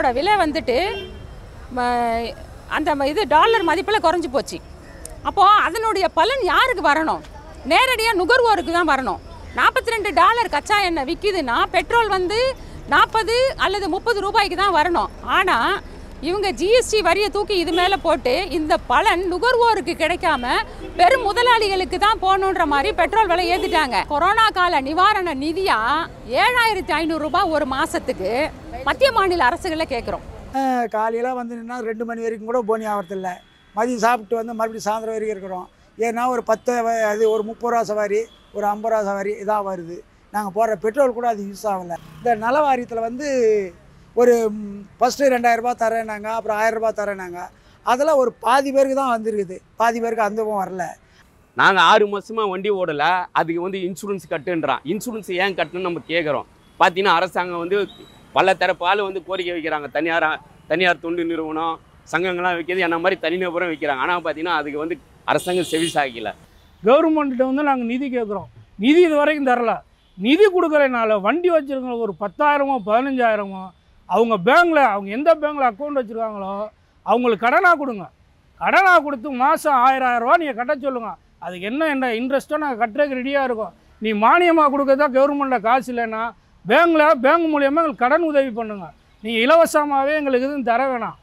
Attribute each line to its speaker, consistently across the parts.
Speaker 1: பெட்ரோலோட விலை வந்துட்டு ம, அந்த ம- இது டாலர் மதிப்பில் குறைஞ்சி போச்சு அப்போது அதனுடைய பலன் யாருக்கு வரணும் நேரடியாக நுகர்வோருக்கு தான் வரணும் நாற்பத்தி ரெண்டு டாலர் கச்சா எண்ணெய் விற்கிதுன்னா பெட்ரோல் வந்து நாற்பது அல்லது முப்பது ரூபாய்க்கு தான் வரணும் ஆனால் இவங்க ஜிஎஸ்டி வரியை தூக்கி இது மேலே போட்டு இந்த பலன் நுகர்வோருக்கு கிடைக்காம பெரும் முதலாளிகளுக்கு தான் போகணுன்ற மாதிரி பெட்ரோல் விலை ஏற்றிட்டாங்க கொரோனா கால நிவாரண நிதியாக ஏழாயிரத்தி ஐநூறுரூபா ஒரு மாதத்துக்கு மத்திய மாநில அரசுகளை கேட்குறோம்
Speaker 2: காலையில் வந்து நின்னா ரெண்டு மணி வரைக்கும் கூட போனி ஆகிறதில்ல மதியம் சாப்பிட்டு வந்து மறுபடியும் சாயந்தரம் வரைக்கும் இருக்கிறோம் ஏன்னா ஒரு பத்து வ- அது ஒரு முப்பது ரூபா சவாரி ஒரு ஐம்பது ரூபா சவாரி இதாக வருது நாங்கள் போடுற பெட்ரோல் கூட அது யூஸ் ஆகலை இந்த நல வாரியத்தில் வந்து ஒரு ஃபஸ்ட்டு ரெண்டாயிரரூபா தரேனாங்க அப்புறம் ஆயிரரூபா தரேனாங்க அதில் ஒரு பாதி பேருக்கு தான் வந்திருக்குது பாதி பேருக்கு அந்தவும் வரல
Speaker 3: நாங்கள் ஆறு மாதமாக வண்டி ஓடலை அதுக்கு வந்து இன்சூரன்ஸ் கட்டுன்றான் இன்சூரன்ஸ் ஏன் கட்டணும்னு நம்ம கேட்குறோம் பார்த்தீங்கன்னா அரசாங்கம் வந்து பல தரப்பால் வந்து கோரிக்கை வைக்கிறாங்க தனியார் தனியார் தொண்டு நிறுவனம் சங்கங்கள்லாம் வைக்கிறது என்ன மாதிரி தனிநபரும் வைக்கிறாங்க ஆனால் பார்த்தீங்கன்னா அதுக்கு வந்து அரசாங்கம் செவி சாய்க்கல
Speaker 4: கவர்மெண்ட்டிட்ட வந்து நாங்கள் நிதி கேட்குறோம் நிதி இது வரைக்கும் தரல நிதி கொடுக்கறனால வண்டி வச்சுருக்கவங்க ஒரு பத்தாயிரமோ பதினஞ்சாயிரமோ அவங்க பேங்க்கில் அவங்க எந்த பேங்க்கில் அக்கௌண்ட் வச்சுருக்காங்களோ அவங்களுக்கு கடனாக கொடுங்க கடனாக கொடுத்து மாதம் ஆயிரம் ஆயிரம் ரூபா நீங்கள் கட்ட சொல்லுங்கள் அதுக்கு என்ன என்ன இன்ட்ரெஸ்ட்டோ நாங்கள் கட்டுறதுக்கு ரெடியாக இருக்கோம் நீ மானியமாக கொடுக்கறதா கவர்மெண்ட்டில் காசு இல்லைன்னா பேங்க்கில் பேங்க் மூலியமாக எங்களுக்கு கடன் உதவி பண்ணுங்க நீங்கள் இலவசமாகவே எங்களுக்கு எதுவும் தர வேணாம்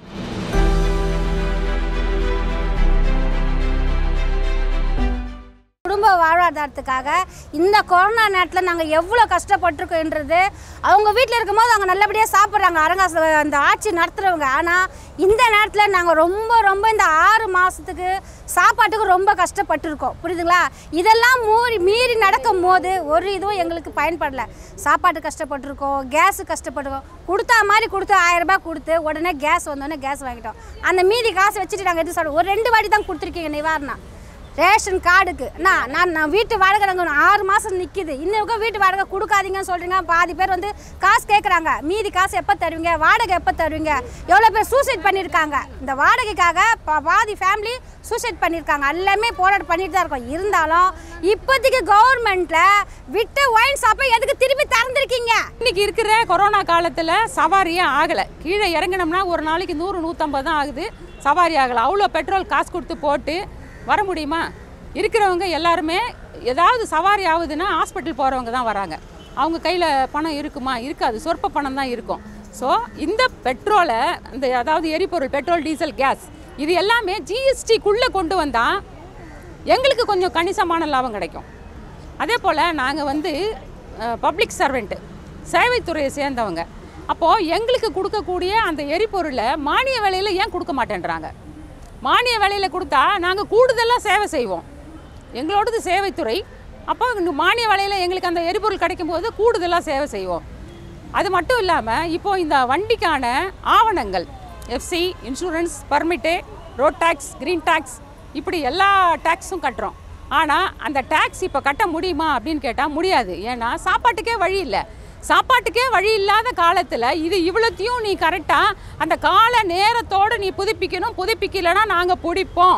Speaker 5: குடும்ப வாழ்வாதாரத்துக்காக இந்த கொரோனா நேரத்தில் நாங்கள் எவ்வளோ கஷ்டப்பட்டிருக்கோன்றது அவங்க வீட்டில் இருக்கும்போது அவங்க நல்லபடியாக சாப்பிட்றாங்க அரங்காச அந்த ஆட்சி நடத்துகிறவங்க ஆனால் இந்த நேரத்தில் நாங்கள் ரொம்ப ரொம்ப இந்த ஆறு மாதத்துக்கு சாப்பாட்டுக்கு ரொம்ப கஷ்டப்பட்டிருக்கோம் புரியுதுங்களா இதெல்லாம் மூறி மீறி நடக்கும் போது ஒரு இதுவும் எங்களுக்கு பயன்படல சாப்பாட்டு கஷ்டப்பட்டிருக்கோம் கேஸு கஷ்டப்பட்டிருக்கோம் கொடுத்தா மாதிரி கொடுத்து ஆயிரம் ரூபாய் கொடுத்து உடனே கேஸ் வந்தோடனே கேஸ் வாங்கிட்டோம் அந்த மீதி காசு வச்சுட்டு நாங்கள் எடுத்து சாப்பிடுவோம் ஒரு ரெண்டு வாட்டி தான் கொடுத்துருக்கீங்க நிவாரணம் ரேஷன் கார்டுக்கு நான் நான் நான் வீட்டு வாடகை நாங்கள் ஆறு மாதம் நிற்கிது இன்னும் வீட்டு வாடகை கொடுக்காதீங்கன்னு சொல்கிறீங்க பாதி பேர் வந்து காசு கேட்குறாங்க மீதி காசு எப்போ தருவீங்க வாடகை எப்போ தருவீங்க எவ்வளோ பேர் சூசைட் பண்ணியிருக்காங்க இந்த வாடகைக்காக பா- பாதி ஃபேமிலி சூசைட் பண்ணியிருக்காங்க எல்லாமே போராட்டம் பண்ணிட்டு தான் இருக்கோம் இருந்தாலும் இப்போதைக்கு கவர்மெண்ட்டில் விட்ட ஒயின் ஷாப்பை எதுக்கு திருப்பி திறந்துருக்கீங்க
Speaker 1: இன்னைக்கு இருக்கிற கொரோனா காலத்தில் சவாரியே ஆகலை கீழே இறங்கினோம்னா ஒரு நாளைக்கு நூறு நூற்றம்பது தான் ஆகுது சவாரி ஆகலை அவ்வளோ பெட்ரோல் காசு கொடுத்து போட்டு வர முடியுமா இருக்கிறவங்க எல்லாருமே ஏதாவது சவாரி ஆகுதுன்னா ஹாஸ்பிட்டல் போகிறவங்க தான் வராங்க அவங்க கையில் பணம் இருக்குமா இருக்காது சொற்ப பணம் தான் இருக்கும் ஸோ இந்த பெட்ரோலை இந்த அதாவது எரிபொருள் பெட்ரோல் டீசல் கேஸ் இது எல்லாமே ஜிஎஸ்டிக்குள்ளே கொண்டு வந்தால் எங்களுக்கு கொஞ்சம் கணிசமான லாபம் கிடைக்கும் அதே போல் நாங்கள் வந்து பப்ளிக் சர்வெண்ட்டு சேவைத்துறையை சேர்ந்தவங்க அப்போது எங்களுக்கு கொடுக்கக்கூடிய அந்த எரிபொருளை மானிய விலையில் ஏன் கொடுக்க மாட்டேன்றாங்க மானிய விலையில் கொடுத்தா நாங்கள் கூடுதலாக சேவை செய்வோம் எங்களோடது சேவைத்துறை அப்போ இந்த மானிய விலையில் எங்களுக்கு அந்த எரிபொருள் கிடைக்கும் போது கூடுதலாக சேவை செய்வோம் அது மட்டும் இல்லாமல் இப்போ இந்த வண்டிக்கான ஆவணங்கள் FC insurance permit road tax green tax இப்படி எல்லா டேக்ஸும் கட்டுறோம் ஆனால் அந்த டேக்ஸ் இப்போ கட்ட முடியுமா அப்படின்னு கேட்டால் முடியாது ஏன்னா சாப்பாட்டுக்கே வழி இல்லை சாப்பாட்டுக்கே வழி இல்லாத காலத்தில் இது இவ்வளோத்தையும் நீ கரெக்டாக அந்த கால நேரத்தோடு நீ புதுப்பிக்கணும் புதுப்பிக்கலைன்னா நாங்கள் பிடிப்போம்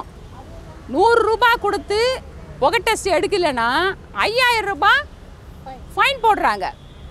Speaker 1: நூறு ரூபாய் கொடுத்து புகை டெஸ்ட் எடுக்கலைன்னா ஐயாயிரம் ரூபாய் ஃபைன் போடுறாங்க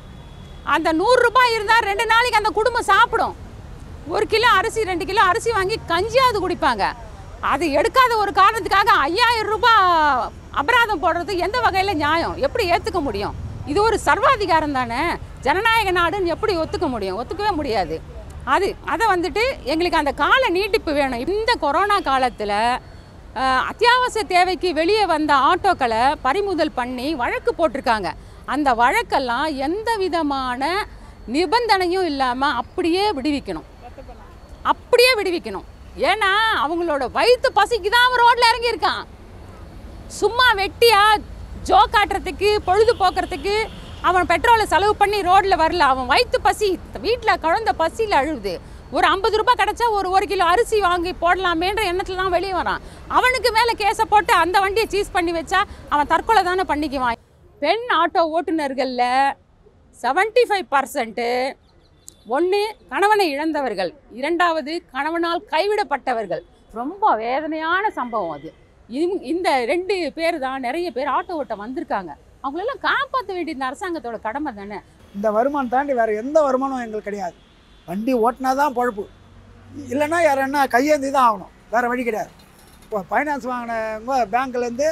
Speaker 1: அந்த நூறு ரூபாய் இருந்தால் ரெண்டு நாளைக்கு அந்த குடும்பம் சாப்பிடும் ஒரு கிலோ அரிசி ரெண்டு கிலோ அரிசி வாங்கி கஞ்சியாவது குடிப்பாங்க அது எடுக்காத ஒரு காரணத்துக்காக ஐயாயிரம் ரூபாய் அபராதம் போடுறது எந்த வகையில் நியாயம் எப்படி ஏற்றுக்க முடியும் இது ஒரு சர்வாதிகாரம் தானே ஜனநாயக நாடுன்னு எப்படி ஒத்துக்க முடியும் ஒத்துக்கவே முடியாது அது அதை வந்துட்டு எங்களுக்கு அந்த கால நீட்டிப்பு வேணும் இந்த கொரோனா காலத்தில் அத்தியாவசிய தேவைக்கு வெளியே வந்த ஆட்டோக்களை பறிமுதல் பண்ணி வழக்கு போட்டிருக்காங்க அந்த வழக்கெல்லாம் எந்த விதமான நிபந்தனையும் இல்லாமல் அப்படியே விடுவிக்கணும் அப்படியே விடுவிக்கணும் ஏன்னா அவங்களோட வயிற்று பசிக்கு தான் அவன் ரோட்டில் இறங்கியிருக்கான் சும்மா வெட்டியா ஜோ காட்டுறதுக்கு பொழுது போக்குறதுக்கு அவன் பெட்ரோலை செலவு பண்ணி ரோட்டில் வரல அவன் வயிற்று பசி வீட்டில் குழந்த பசியில் அழுகுது ஒரு ஐம்பது ரூபாய் கிடச்சா ஒரு ஒரு கிலோ அரிசி வாங்கி போடலாமேன்ற எண்ணத்தில் தான் வெளியே வரான் அவனுக்கு மேலே கேஸை போட்டு அந்த வண்டியை சீஸ் பண்ணி வச்சா அவன் தற்கொலை தானே பண்ணிக்குவான் பெண் ஆட்டோ ஓட்டுநர்களில் செவன்ட்டி ஃபைவ் பர்சன்ட்டு ஒன்று கணவனை இழந்தவர்கள் இரண்டாவது கணவனால் கைவிடப்பட்டவர்கள் ரொம்ப வேதனையான சம்பவம் அது இது இந்த ரெண்டு பேர் தான் நிறைய பேர் ஆட்டோ ஓட்ட வந்திருக்காங்க அவங்களெல்லாம் காப்பாற்ற வேண்டிய இந்த அரசாங்கத்தோட கடமை தானே
Speaker 2: இந்த வருமானம் தாண்டி வேறு எந்த வருமானம் எங்களுக்கு கிடையாது வண்டி ஓட்டினா தான் பொழப்பு இல்லைன்னா யார் என்ன கையேந்தி தான் ஆகணும் வேறு வழி கிடையாது இப்போ ஃபைனான்ஸ் வாங்கினவங்க பேங்க்லேருந்து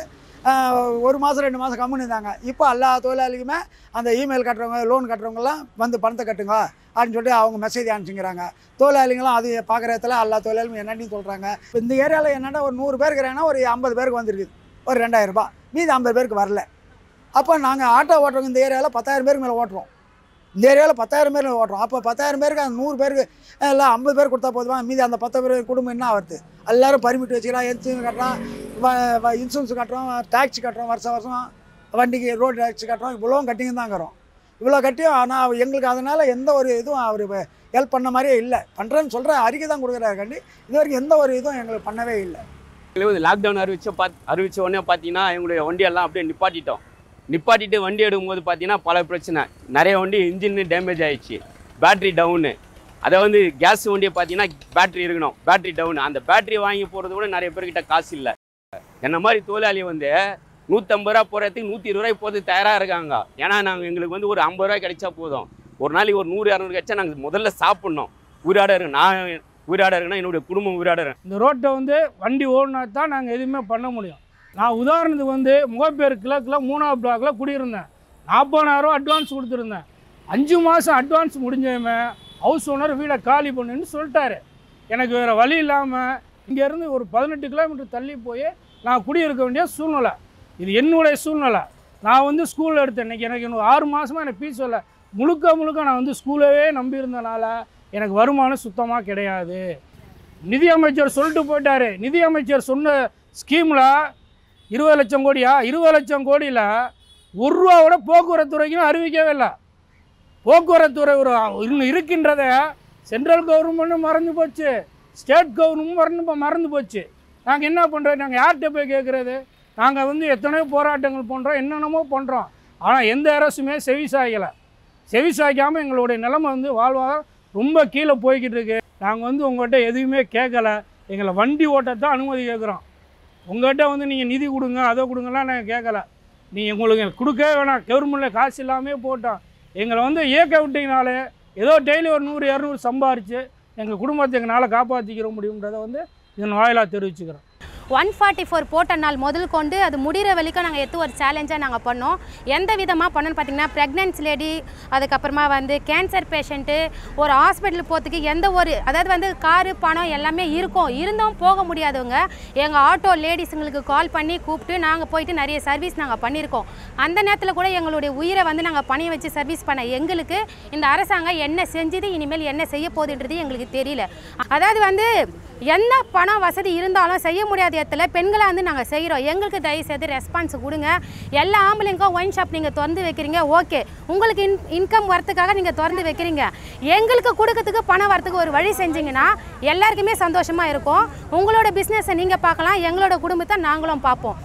Speaker 2: ஒரு மாதம் ரெண்டு மாதம் கம்முன்னு இருந்தாங்க இப்போ எல்லா தொழிலாளிக்குமே அந்த இமெயில் கட்டுறவங்க லோன் கட்டுறவங்கலாம் வந்து பணத்தை கட்டுங்க அப்படின்னு சொல்லிட்டு அவங்க மெசேஜ் அனுப்பிச்சுங்கிறாங்க தொழிலாளிகளும் அது பார்க்குற இடத்துல எல்லா தொழிலாளியும் என்னன்னு சொல்கிறாங்க இப்போ இந்த ஏரியாவில் என்னென்னா ஒரு நூறு பேருக்கு இருக்கிறாங்கன்னா ஒரு ஐம்பது பேருக்கு வந்திருக்குது ஒரு ரெண்டாயிரம் ரூபாய் மீதி ஐம்பது பேருக்கு வரல அப்போ நாங்கள் ஆட்டோ ஓட்டுறவங்க இந்த ஏரியாவில் பத்தாயிரம் பேருக்கு மேலே ஓட்டுறோம் இந்த ஏரியாவில் பத்தாயிரம் பேர் ஓட்டுறோம் அப்போ பத்தாயிரம் பேருக்கு அந்த நூறு பேருக்கு இல்லை ஐம்பது பேர் கொடுத்தா போதுமா மீதி அந்த பத்து பேர் குடும்பம் என்ன ஆகுது எல்லாரும் பர்மிட் வச்சுக்கலாம் இன்சூரன்ஸ் கட்டுறோம் இன்சூரன்ஸ் கட்டுறோம் டேக்ஸ் கட்டுறோம் வருஷம் வருஷம் வண்டிக்கு ரோடு டேக்ஸ் கட்டுறோம் இவ்வளோ கட்டிங்க தாங்கிறோம் இவ்வளோ கட்டியும் ஆனால் எங்களுக்கு அதனால் எந்த ஒரு இதுவும் அவர் ஹெல்ப் பண்ண மாதிரியே இல்லை பண்ணுறேன்னு சொல்கிற அறிக்கை தான் கொடுக்குறாரு கண்டி இது வரைக்கும் எந்த ஒரு இதுவும் எங்களுக்கு பண்ணவே இல்லை
Speaker 3: எங்களுக்கு வந்து லாக்டவுன் அறிவிச்ச பாத் அறிவிச்ச உடனே பார்த்தீங்கன்னா எங்களுடைய வண்டியெல்லாம் அப்படியே நிப்பாட்டிட்டோம் நிப்பாட்டிட்டு வண்டி எடுக்கும்போது பார்த்தீங்கன்னா பல பிரச்சனை நிறைய வண்டி இன்ஜின் டேமேஜ் ஆயிடுச்சு பேட்ரி டவுனு அதை வந்து கேஸ் வண்டியை பார்த்தீங்கன்னா பேட்ரி இருக்கணும் பேட்ரி டவுன் அந்த பேட்டரி வாங்கி போகிறது கூட நிறைய பேர்கிட்ட காசு இல்லை என்ன மாதிரி தொழிலாளி வந்து நூற்றம்பது ரூபா போகிறதுக்கு நூற்றி இருபது ரூபாய் போகிறது தயாராக இருக்காங்க ஏன்னா நாங்கள் எங்களுக்கு வந்து ஒரு ஐம்பது ரூபாய் கிடைச்சா போதும் ஒரு நாளைக்கு ஒரு நூறு இரநூறு கிடைச்சா நாங்கள் முதல்ல சாப்பிட்ணும் உயிராட இருக்கு நான் உயிராட இருக்குன்னா என்னுடைய குடும்பம் உயிராட இருக்கு
Speaker 4: இந்த ரோட்டை வந்து வண்டி ஓடினா தான் நாங்கள் எதுவுமே பண்ண முடியும் நான் உதாரணத்துக்கு வந்து முகப்பேர் கிழக்கில் மூணாவது பிளாக்கில் குடியிருந்தேன் நாற்பதாயிரம் அட்வான்ஸ் கொடுத்துருந்தேன் அஞ்சு மாதம் அட்வான்ஸ் முடிஞ்சவமே ஹவுஸ் ஓனர் வீடை காலி பண்ணுன்னு சொல்லிட்டாரு எனக்கு வேறு வழி இல்லாமல் இங்கேருந்து ஒரு பதினெட்டு கிலோமீட்டர் தள்ளி போய் நான் குடியிருக்க வேண்டிய சூழ்நிலை இது என்னுடைய சூழ்நிலை நான் வந்து ஸ்கூலில் எடுத்தேன் இன்னைக்கு எனக்கு இன்னும் ஆறு மாதமாக எனக்கு ஃபீஸ் இல்லை முழுக்க முழுக்க நான் வந்து ஸ்கூலவே நம்பியிருந்தனால எனக்கு வருமானம் சுத்தமாக கிடையாது நிதி அமைச்சர் சொல்லிட்டு போயிட்டாரு நிதி அமைச்சர் சொன்ன ஸ்கீமில் இருபது லட்சம் கோடியா இருபது லட்சம் கோடியில் ஒரு ரூபா கூட போக்குவரத்து துறைக்கும் அறிவிக்கவே இல்லை போக்குவரத்து துறை ஒரு இன்னும் இருக்கின்றத சென்ட்ரல் கவர்மெண்ட்டும் மறந்து போச்சு ஸ்டேட் கவர்மெண்ட்டும் மறந்து மறந்து போச்சு நாங்கள் என்ன பண்ணுறோம் நாங்கள் யார்கிட்ட போய் கேட்குறது நாங்கள் வந்து எத்தனையோ போராட்டங்கள் பண்ணுறோம் என்னென்னமோ பண்ணுறோம் ஆனால் எந்த அரசுமே செவி சாய்க்கலை செவி சாய்க்காமல் எங்களுடைய நிலைமை வந்து வாழ்வாதாரம் ரொம்ப கீழே போய்கிட்டு இருக்கு நாங்கள் வந்து உங்கள்கிட்ட எதுவுமே கேட்கல எங்களை வண்டி ஓட்டத்தான் அனுமதி கேட்குறோம் உங்கள்கிட்ட வந்து நீங்கள் நிதி கொடுங்க அதை கொடுங்கலாம் நாங்கள் கேட்கல நீங்கள் உங்களுக்கு கொடுக்கவே வேணாம் கவர்மெண்ட்டில் காசு இல்லாமே போட்டோம் எங்களை வந்து இயக்க விட்டீங்கனாலே ஏதோ டெய்லி ஒரு நூறு இரநூறு சம்பாரித்து எங்கள் குடும்பத்தை எங்களால் காப்பாற்றிக்கிற முடியுன்றதை வந்து இதன் வாயிலாக தெரிவிச்சுக்கிறோம்
Speaker 5: ஒன் ஃபார்ட்டி ஃபோர் போட்ட நாள் முதல் கொண்டு அது முடிகிற வரைக்கும் நாங்கள் எடுத்து ஒரு சேலஞ்சாக நாங்கள் பண்ணோம் எந்த விதமாக பண்ணோன்னு பார்த்தீங்கன்னா ப்ரெக்னென்சி லேடி அதுக்கப்புறமா வந்து கேன்சர் பேஷண்ட்டு ஒரு ஹாஸ்பிட்டல் போகிறதுக்கு எந்த ஒரு அதாவது வந்து காரு பணம் எல்லாமே இருக்கும் இருந்தும் போக முடியாதவங்க எங்கள் ஆட்டோ லேடிஸுங்களுக்கு கால் பண்ணி கூப்பிட்டு நாங்கள் போயிட்டு நிறைய சர்வீஸ் நாங்கள் பண்ணியிருக்கோம் அந்த நேரத்தில் கூட எங்களுடைய உயிரை வந்து நாங்கள் பணிய வச்சு சர்வீஸ் பண்ண எங்களுக்கு இந்த அரசாங்கம் என்ன செஞ்சது இனிமேல் என்ன செய்ய போகுதுன்றது எங்களுக்கு தெரியல அதாவது வந்து என்ன பணம் வசதி இருந்தாலும் செய்ய முடியாத இடத்துல பெண்களாக வந்து நாங்கள் செய்கிறோம் எங்களுக்கு தயவு செய்து ரெஸ்பான்ஸ் கொடுங்க எல்லா ஆம்பளைங்களுக்கும் ஒயின் ஷாப் நீங்கள் திறந்து வைக்கிறீங்க ஓகே உங்களுக்கு இன் இன்கம் வரத்துக்காக நீங்கள் திறந்து வைக்கிறீங்க எங்களுக்கு கொடுக்கறதுக்கு பணம் வரத்துக்கு ஒரு வழி செஞ்சீங்கன்னா எல்லாருக்குமே சந்தோஷமாக இருக்கும் உங்களோட பிஸ்னஸை நீங்கள் பார்க்கலாம் எங்களோட குடும்பத்தை நாங்களும் பார்ப்போம்